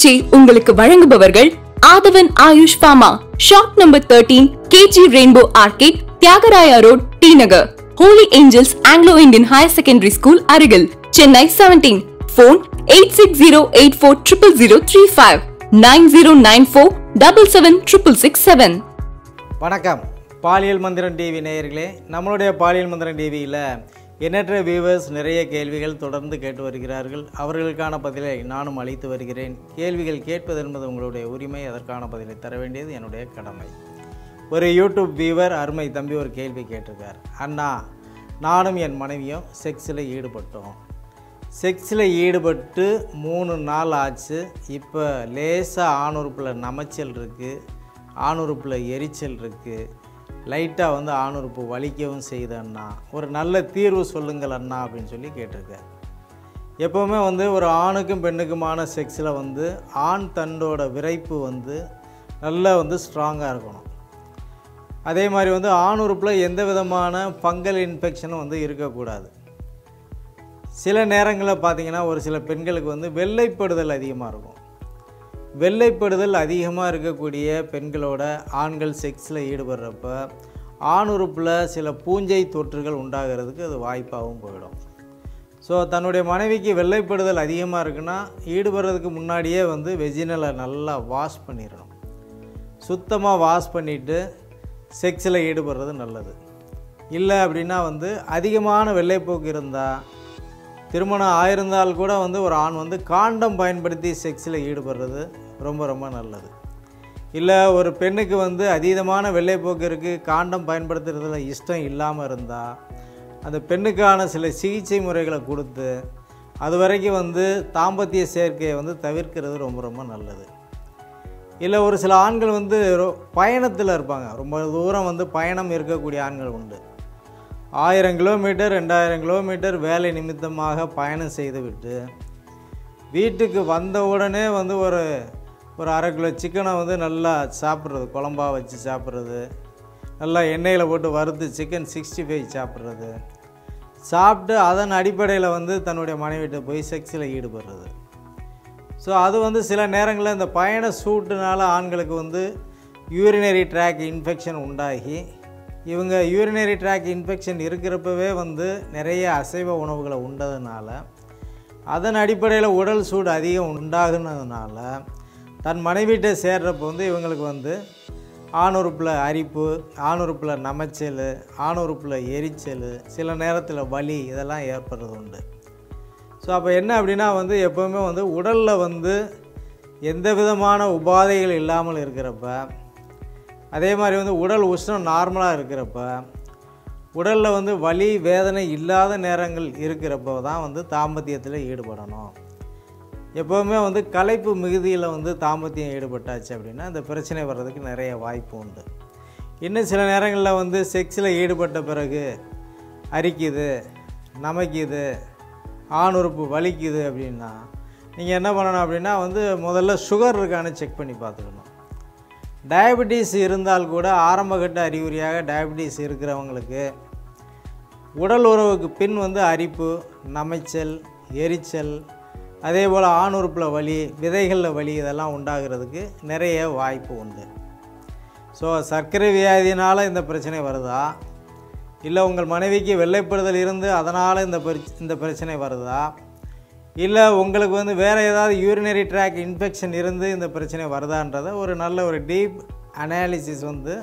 சிகிச்சை உங்களுக்கு வழங்குபவர்கள் Aadhavan Ayush pharma shop number thirteen KG rainbow arcade Thyagaraya road T Nagar holy angels Anglo Indian higher secondary school அருகில் Chennai seventeen phone eight six zero eight four triple zero three five nine zero nine four double seven triple six seven வணக்கம் பாலியல் மந்திரம் TV நேயர்களே நம்மளுடைய பாலியல் மந்திரம் டிவியில் எண்ணற்ற வியூவர்ஸ் நிறைய கேள்விகள் தொடர்ந்து கேட்டு வருகிறார்கள் அவர்களுக்கான பதிலை நானும் அளித்து வருகிறேன் கேள்விகள் கேட்பது என்பது உங்களுடைய உரிமை அதற்கான பதிலை தர வேண்டியது என்னுடைய கடமை ஒரு யூடியூப் வியூவர் அருமை தம்பி ஒரு கேள்வி கேட்டிருக்கார் அண்ணா நானும் என் மனைவியும் செக்ஸில் ஈடுபட்டோம் செக்ஸில் ஈடுபட்டு மூணு நாள் ஆச்சு இப்போ லேசாக ஆணுறுப்பில் நமைச்சல் இருக்குது ஆணுறுப்பில் எரிச்சல் இருக்குது லைட்டாக வந்து ஆணுறுப்பு வலிக்கவும் செய்யுது அண்ணா ஒரு நல்ல தீர்வு சொல்லுங்கள் அண்ணா அப்படின்னு சொல்லி கேட்டிருக்கார் எப்போவுமே வந்து ஒரு ஆணுக்கும் பெண்ணுக்குமான செக்ஸில் வந்து ஆண் தண்டோட விரைப்பு வந்து நல்லா வந்து ஸ்ட்ராங்காக இருக்கணும் அதே மாதிரி வந்து ஆணுறுப்பில் எந்த விதமான ஃபங்கல் இன்ஃபெக்ஷனும் வந்து இருக்கக்கூடாது சில நேரங்களில் பார்த்தீங்கன்னா ஒரு சில பெண்களுக்கு வந்து வெள்ளைப்படுதல் அதிகமாக இருக்கும் வெள்ளைப்படுதல் அதிகமாக இருக்கக்கூடிய பெண்களோட ஆண்கள் செக்ஸில் ஈடுபடுறப்ப ஆணுறுப்பில் சில பூஞ்சை தொற்றுகள் உண்டாகிறதுக்கு அது வாய்ப்பாகவும் போயிடும் ஸோ தன்னுடைய மனைவிக்கு வெள்ளைப்படுதல் அதிகமாக இருக்குன்னா ஈடுபடுறதுக்கு முன்னாடியே வந்து வெஜினலை நல்லா வாஷ் பண்ணிடணும் சுத்தமாக வாஷ் பண்ணிவிட்டு செக்ஸில் ஈடுபடுறது நல்லது இல்லை அப்படின்னா வந்து அதிகமான வெள்ளைப்போக்கு இருந்தால் திருமணம் ஆயிருந்தால் கூட வந்து ஒரு ஆண் வந்து காண்டம் பயன்படுத்தி செக்ஸில் ஈடுபடுறது ரொம்ப ரொம்ப நல்லது இல்லை ஒரு பெண்ணுக்கு வந்து அதீதமான வெள்ளைப்போக்கு இருக்குது காண்டம் பயன்படுத்துறதுல இஷ்டம் இல்லாமல் இருந்தால் அந்த பெண்ணுக்கான சில சிகிச்சை முறைகளை கொடுத்து அது வரைக்கும் வந்து தாம்பத்திய சேர்க்கையை வந்து தவிர்க்கிறது ரொம்ப ரொம்ப நல்லது இல்லை ஒரு சில ஆண்கள் வந்து ரொ- பயணத்தில் இருப்பாங்க ரொம்ப தூரம் வந்து பயணம் இருக்கக்கூடிய ஆண்கள் உண்டு ஆயிரம் கிலோமீட்டர் ரெண்டாயிரம் கிலோமீட்டர் வேலை நிமித்தமாக பயணம் செய்துவிட்டு வீட்டுக்கு வந்த உடனே வந்து ஒரு ஒரு அரை கிலோ சிக்கனை வந்து நல்லா சாப்பிட்றது குழம்பா வச்சு சாப்பிட்றது நல்லா எண்ணெயில் போட்டு வறுத்து சிக்கன் சிக்ஸ்டி ஃபைவ் சாப்பிட்றது சாப்பிட்டு அதன் அடிப்படையில் வந்து தன்னுடைய மனைவிட்ட போய் செக்ஸில் ஈடுபடுறது ஸோ அது வந்து சில நேரங்களில் இந்த பயண சூட்டுனால ஆண்களுக்கு வந்து யூரினரி ட்ராக் இன்ஃபெக்ஷன் உண்டாகி இவங்க யூரினரி ட்ராக் இன்ஃபெக்ஷன் இருக்கிறப்பவே வந்து நிறைய அசைவ உணவுகளை உண்டதுனால அதன் அடிப்படையில் உடல் சூடு அதிகம் உண்டாகுனதுனால தன் மனைவிட்ட சேர்றப்போ வந்து இவங்களுக்கு வந்து ஆணுறுப்பில் அரிப்பு ஆணுறுப்பில் நமைச்சல் ஆணுறுப்பில் எரிச்சல் சில நேரத்தில் வலி இதெல்லாம் ஏற்படுறது உண்டு ஸோ அப்போ என்ன அப்படின்னா வந்து எப்போவுமே வந்து உடலில் வந்து எந்த விதமான உபாதைகள் இல்லாமல் இருக்கிறப்ப அதே மாதிரி வந்து உடல் உஷ்ணம் நார்மலாக இருக்கிறப்ப உடலில் வந்து வலி வேதனை இல்லாத நேரங்கள் இருக்கிறப்போ தான் வந்து தாம்பத்தியத்தில் ஈடுபடணும் எப்போவுமே வந்து களைப்பு மிகுதியில் வந்து தாம்பத்தியம் ஈடுபட்டாச்சு அப்படின்னா இந்த பிரச்சனை வர்றதுக்கு நிறைய வாய்ப்பு உண்டு இன்னும் சில நேரங்களில் வந்து செக்ஸில் ஈடுபட்ட பிறகு அரிக்குது நமைக்குது ஆணுறுப்பு வலிக்குது அப்படின்னா நீங்கள் என்ன பண்ணணும் அப்படின்னா வந்து முதல்ல சுகர் இருக்கான்னு செக் பண்ணி பார்த்துக்கணும் டயபெட்டிஸ் இருந்தால் கூட ஆரம்பகட்ட அறிகுறியாக டயபெட்டிஸ் இருக்கிறவங்களுக்கு உடல் உறவுக்கு பின் வந்து அரிப்பு நமைச்சல் எரிச்சல் அதே போல் ஆணுறுப்பில் வலி விதைகளில் வலி இதெல்லாம் உண்டாகிறதுக்கு நிறைய வாய்ப்பு உண்டு ஸோ சர்க்கரை வியாதினால் இந்த பிரச்சனை வருதா இல்லை உங்கள் மனைவிக்கு வெள்ளைப்படுதல் இருந்து அதனால் இந்த பிரச் இந்த பிரச்சனை வருதா இல்லை உங்களுக்கு வந்து வேறு ஏதாவது யூரினரி ட்ராக் இன்ஃபெக்ஷன் இருந்து இந்த பிரச்சனை வருதான்றதை ஒரு நல்ல ஒரு டீப் அனாலிசிஸ் வந்து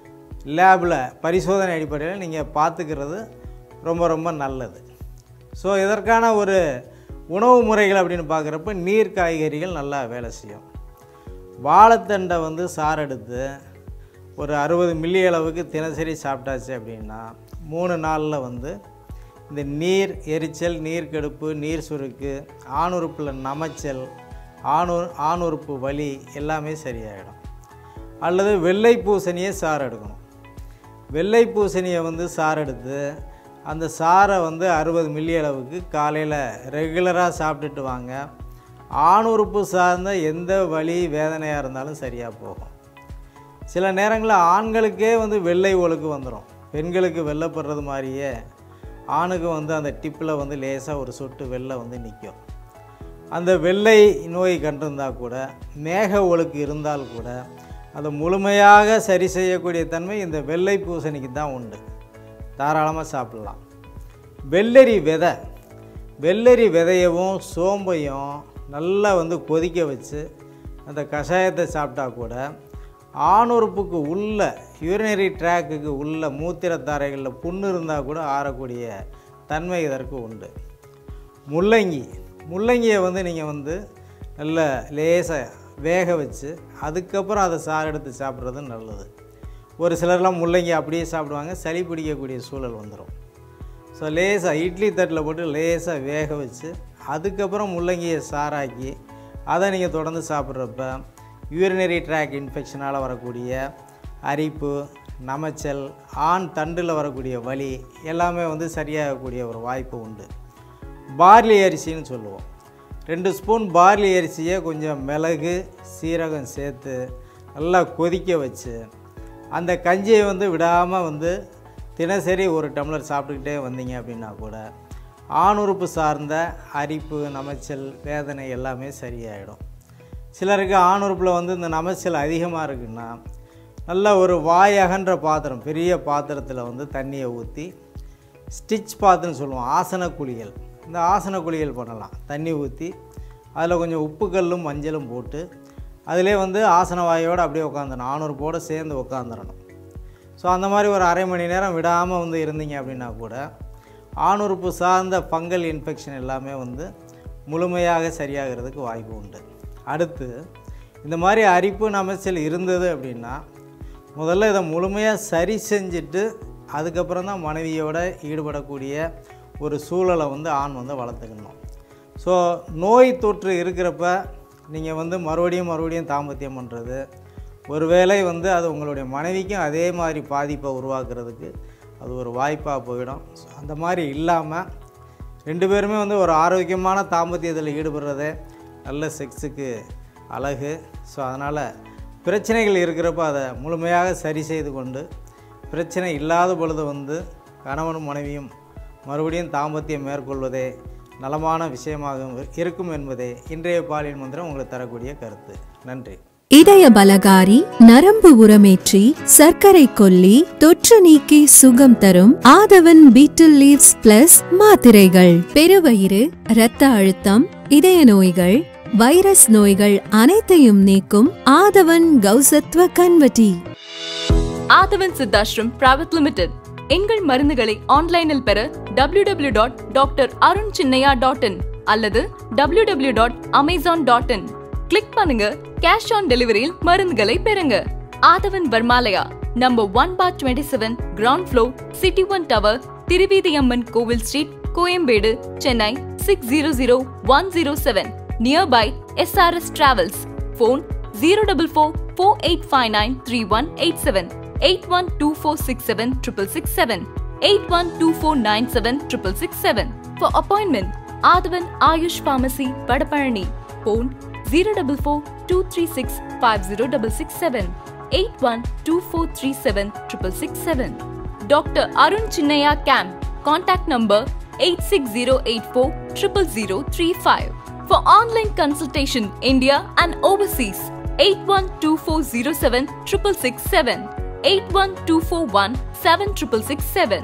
லேபில் பரிசோதனை அடிப்படையில் நீங்கள் பார்த்துக்கிறது ரொம்ப ரொம்ப நல்லது ஸோ இதற்கான ஒரு உணவு முறைகள் அப்படின்னு பார்க்குறப்ப நீர் காய்கறிகள் நல்லா வேலை செய்யும் வாழைத்தண்டை வந்து சாறு எடுத்து ஒரு அறுபது மில்லி அளவுக்கு தினசரி சாப்பிட்டாச்சு அப்படின்னா மூணு நாளில் வந்து இந்த நீர் எரிச்சல் நீர் கெடுப்பு நீர் சுருக்கு ஆணுறுப்பில் நமைச்சல் ஆணு ஆணுறுப்பு வலி எல்லாமே சரியாயிடும் அல்லது வெள்ளை பூசணியை சாறு எடுக்கணும் வெள்ளை பூசணியை வந்து சாறு எடுத்து அந்த சாறை வந்து அறுபது மில்லி அளவுக்கு காலையில் ரெகுலராக சாப்பிட்டுட்டு வாங்க ஆணுறுப்பு சார்ந்த எந்த வலி வேதனையாக இருந்தாலும் சரியாக போகும் சில நேரங்களில் ஆண்களுக்கே வந்து வெள்ளை ஒழுக்கு வந்துடும் பெண்களுக்கு வெள்ளைப்படுறது மாதிரியே ஆணுக்கு வந்து அந்த டிப்பில் வந்து லேசாக ஒரு சொட்டு வெள்ளை வந்து நிற்கும் அந்த வெள்ளை நோய் கண்டிருந்தால் கூட மேக ஒழுக்கு இருந்தால் கூட அதை முழுமையாக சரி செய்யக்கூடிய தன்மை இந்த வெள்ளை பூசணிக்கு தான் உண்டு தாராளமாக சாப்பிடலாம் வெள்ளரி விதை வெள்ளரி விதையவும் சோம்பையும் நல்லா வந்து கொதிக்க வச்சு அந்த கஷாயத்தை சாப்பிட்டா கூட ஆணுறுப்புக்கு உள்ள யூரினரி ட்ராக்குக்கு உள்ள மூத்திரத்தாரைகளில் புண்ணு இருந்தால் கூட ஆறக்கூடிய தன்மை இதற்கு உண்டு முள்ளங்கி முள்ளங்கியை வந்து நீங்கள் வந்து நல்ல லேசாக வேக வச்சு அதுக்கப்புறம் அதை சாறு எடுத்து சாப்பிட்றது நல்லது ஒரு சிலர்லாம் முள்ளங்கி அப்படியே சாப்பிடுவாங்க சளி பிடிக்கக்கூடிய சூழல் வந்துடும் ஸோ லேசாக இட்லி தட்டில் போட்டு லேசாக வேக வச்சு அதுக்கப்புறம் முள்ளங்கியை சாராக்கி அதை நீங்கள் தொடர்ந்து சாப்பிட்றப்ப யூரினரி ட்ராக் இன்ஃபெக்ஷனால் வரக்கூடிய அரிப்பு நமைச்சல் ஆண் தண்டில் வரக்கூடிய வலி எல்லாமே வந்து சரியாகக்கூடிய ஒரு வாய்ப்பு உண்டு பார்லி அரிசின்னு சொல்லுவோம் ரெண்டு ஸ்பூன் பார்லி அரிசியை கொஞ்சம் மிளகு சீரகம் சேர்த்து நல்லா கொதிக்க வச்சு அந்த கஞ்சியை வந்து விடாமல் வந்து தினசரி ஒரு டம்ளர் சாப்பிட்டுக்கிட்டே வந்தீங்க அப்படின்னா கூட ஆணுறுப்பு சார்ந்த அரிப்பு நமைச்சல் வேதனை எல்லாமே சரியாயிடும் சிலருக்கு ஆணுறுப்பில் வந்து இந்த நமைச்சல் அதிகமாக இருக்குன்னா நல்ல ஒரு வாய் அகன்ற பாத்திரம் பெரிய பாத்திரத்தில் வந்து தண்ணியை ஊற்றி ஸ்டிச் பாத்துன்னு சொல்லுவோம் ஆசன குளியல் இந்த ஆசன குளியல் பண்ணலாம் தண்ணி ஊற்றி அதில் கொஞ்சம் உப்புக்கல்லும் மஞ்சளும் போட்டு அதிலே வந்து ஆசன வாயோடு அப்படியே உட்காந்துடணும் ஆணுறுப்போடு சேர்ந்து உட்காந்துடணும் ஸோ அந்த மாதிரி ஒரு அரை மணி நேரம் விடாமல் வந்து இருந்தீங்க அப்படின்னா கூட ஆணுறுப்பு சார்ந்த ஃபங்கல் இன்ஃபெக்ஷன் எல்லாமே வந்து முழுமையாக சரியாகிறதுக்கு வாய்ப்பு உண்டு அடுத்து இந்த மாதிரி அரிப்பு நமைச்சல் இருந்தது அப்படின்னா முதல்ல இதை முழுமையாக சரி செஞ்சுட்டு அதுக்கப்புறம் தான் மனைவியோட ஈடுபடக்கூடிய ஒரு சூழலை வந்து ஆண் வந்து வளர்த்துக்கணும் ஸோ நோய் தொற்று இருக்கிறப்ப நீங்கள் வந்து மறுபடியும் மறுபடியும் தாம்பத்தியம் பண்ணுறது ஒருவேளை வந்து அது உங்களுடைய மனைவிக்கும் அதே மாதிரி பாதிப்பை உருவாக்குறதுக்கு அது ஒரு வாய்ப்பாக போயிடும் ஸோ அந்த மாதிரி இல்லாமல் ரெண்டு பேருமே வந்து ஒரு ஆரோக்கியமான தாம்பத்தியத்தில் ஈடுபடுறதே நல்ல செக்ஸுக்கு அழகு ஸோ அதனால் பிரச்சனைகள் இருக்கிறப்ப அதை முழுமையாக சரி செய்து கொண்டு பிரச்சனை இல்லாத பொழுது வந்து கணவனும் மனைவியும் மறுபடியும் தாம்பத்தியம் மேற்கொள்வதே நலமான விஷயமாக இருக்கும் என்பதே இன்றைய பாலியல் மந்திரம் உங்களுக்கு தரக்கூடிய கருத்து நன்றி இதய பலகாரி நரம்பு உரமேற்றி சர்க்கரை கொல்லி தொற்று நீக்கி சுகம் தரும் ஆதவன் பீட்டில் லீவ்ஸ் பிளஸ் மாத்திரைகள் பெருவயிறு இரத்த அழுத்தம் இதய நோய்கள் வைரஸ் நோய்கள் அனைத்தையும் நீக்கும் ஆதவன் கௌசத்வ கன்வட்டி ஆதவன் சித்தாஷ்ரம் பிரைவேட் லிமிடெட் எங்கள் மருந்துகளை ஆன்லைனில் பெற W W dot doctor Arun Chinnaiya dot in அல்லது W W dot Amazon dot in click பண்ணுங்க கேஷ் ஆன் டெலிவரியில் மருந்துகளை பெறுங்க Aadhavan Pharmalaya number one four twenty seven ground floor city one tower Thiruveedhiamman Kovil street Koyambedu Chennai six zero zero one zero seven nearby SRS travels phone zero double four four eight five nine three one eight seven eight one two four six seven triple six seven eight one two four nine seven triple six seven for appointment Aadhavan Ayush pharmacy Vadapalani phone zero double four two three six five zero double six seven eight one two four three seven triple six seven doctor Arun Chinnaiya camp contact number eight six zero eight four triple zero three five For online consultation, India and overseas, 812407 667, 81241 7667,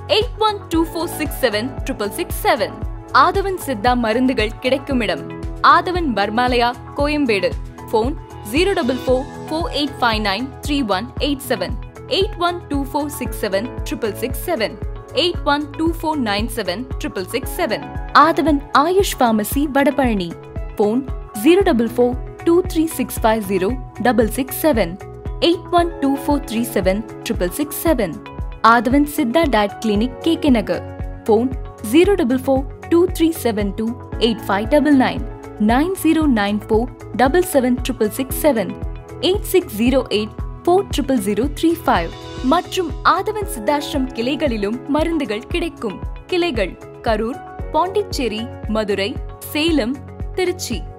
812467 667. Aadhavan Siddha மருந்துகள் கிடைக்கும் இடம் Aadhavan Pharmalaya Koyambedu phone zero double four four eight five nine three one eight seven eight one two four six seven triple six seven eight one two four nine seven triple six seven Aadhavan Ayush pharmacy Vadapalani phone zero double four two three six five zero double six seven eight one two four three seven triple six seven Aadhavan Siddha diet clinic K K Nagar phone zero double four two three seven two eight five double nine nine zero nine four double seven triple six seven eight six zero eight four triple zero three five மற்றும் ஆதவன் சித்தாஷ்ரம் கிளைகளிலும் மருந்துகள் கிடைக்கும் கிளைகள் கரூர் பாண்டிச்சேரி மதுரை சேலம் திருச்சி